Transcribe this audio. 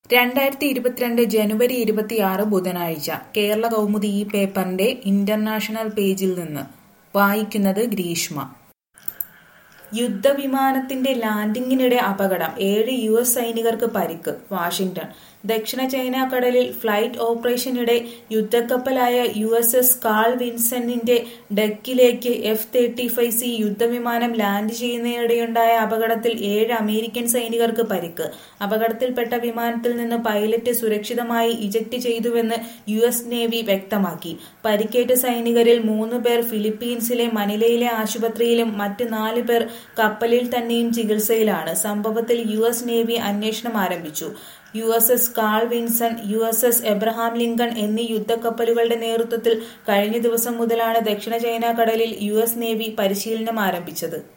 രണ്ടായിരത്തി ഇരുപത്തിരണ്ട് ജനുവരി ഇരുപത്തിയാറ് ബുധനാഴ്ച കേരള കൗമുദി ഈ പേപ്പറിന്റെ ഇന്റർനാഷണൽ പേജിൽ നിന്ന് വായിക്കുന്നത് ഗ്രീഷ്മ യുദ്ധവിമാനത്തിന്റെ ലാൻഡിംഗിനിടെ അപകടം ഏഴ് യു എസ് സൈനികർക്ക് പരിക്ക് വാഷിംഗ്ടൺ ദക്ഷിണ ചൈന കടലിൽ ഫ്ലൈറ്റ് ഓപ്പറേഷനിടെ യുദ്ധക്കപ്പലായ യു എസ് എസ് കാൾ വിൻസെന്റിന്റെ ഡെക്കിലേക്ക് എഫ് തേർട്ടി ഫൈവ് സി യുദ്ധവിമാനം ലാൻഡ് ചെയ്യുന്നതിനിടെയുണ്ടായ അപകടത്തിൽ ഏഴ് അമേരിക്കൻ സൈനികർക്ക് പരിക്ക് അപകടത്തിൽപ്പെട്ട വിമാനത്തിൽ നിന്ന് പൈലറ്റ് സുരക്ഷിതമായി ഇജക്ട് ചെയ്തുവെന്ന് യു എസ് നേവി വ്യക്തമാക്കി പരിക്കേറ്റ സൈനികരിൽ മൂന്ന് പേർ ഫിലിപ്പീൻസിലെ മനിലയിലെ ആശുപത്രിയിലും മറ്റ് നാല് പേർ കപ്പലിൽ തന്നെയും ചികിത്സയിലാണ് സംഭവത്തിൽ യു എസ് നേവി അന്വേഷണം ആരംഭിച്ചു U S S Carl Vinson U S S Abraham Lincoln എന്നീ യുദ്ധക്കപ്പലുകളുടെ നേതൃത്വത്തിൽ കഴിഞ്ഞ ദിവസം മുതലാണ് ദക്ഷിണ ചൈന കടലിൽ യു എസ് നേവി പരിശീലനം ആരംഭിച്ചത്